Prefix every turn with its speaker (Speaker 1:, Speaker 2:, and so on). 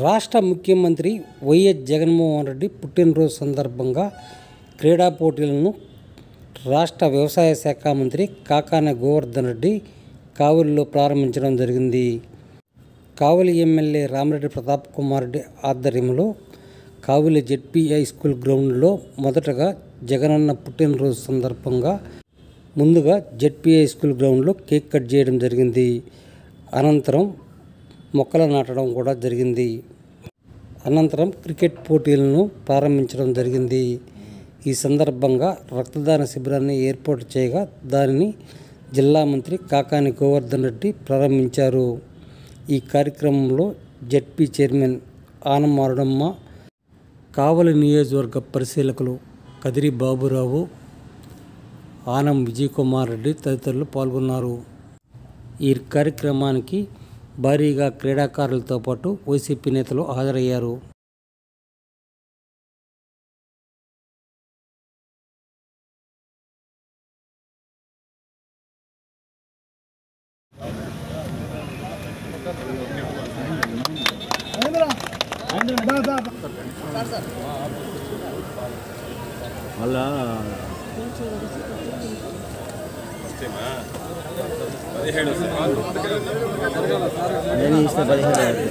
Speaker 1: రాష్ట్ర ముఖ్యమంత్రి వైఎస్ జగన్మోహన్ రెడ్డి పుట్టినరోజు సందర్భంగా క్రీడా పోటీలను రాష్ట్ర వ్యవసాయ శాఖ మంత్రి కాకాన గోవర్ధన్ రెడ్డి కావలిలో ప్రారంభించడం జరిగింది కావలి ఎమ్మెల్యే రామిరెడ్డి ప్రతాప్ కుమార్ రెడ్డి ఆధ్వర్యంలో కావలి జెడ్పీ హై స్కూల్ గ్రౌండ్లో మొదటగా జగనన్న పుట్టినరోజు సందర్భంగా ముందుగా జెడ్పీ హై స్కూల్ గ్రౌండ్లో కేక్ కట్ చేయడం జరిగింది అనంతరం మొక్కలు నాటడం కూడా జరిగింది అనంతరం క్రికెట్ పోటీలను ప్రారంభించడం జరిగింది ఈ సందర్భంగా రక్తదాన శిబిరాన్ని ఏర్పాటు చేయగా దానిని జిల్లా మంత్రి కాకాని గోవర్ధన్ రెడ్డి ప్రారంభించారు ఈ కార్యక్రమంలో జెడ్పీ చైర్మన్ ఆనమారుడమ్మ కావలి నియోజకవర్గ పరిశీలకులు కదిరి బాబురావు ఆనం విజయ్ కుమార్ రెడ్డి తదితరులు పాల్గొన్నారు ఈ కార్యక్రమానికి భారీగా క్రీడాకారులతో పాటు వైసీపీ నేతలు హాజరయ్యారు
Speaker 2: మళ్ళా నేను ఇస్తే పదిహేడు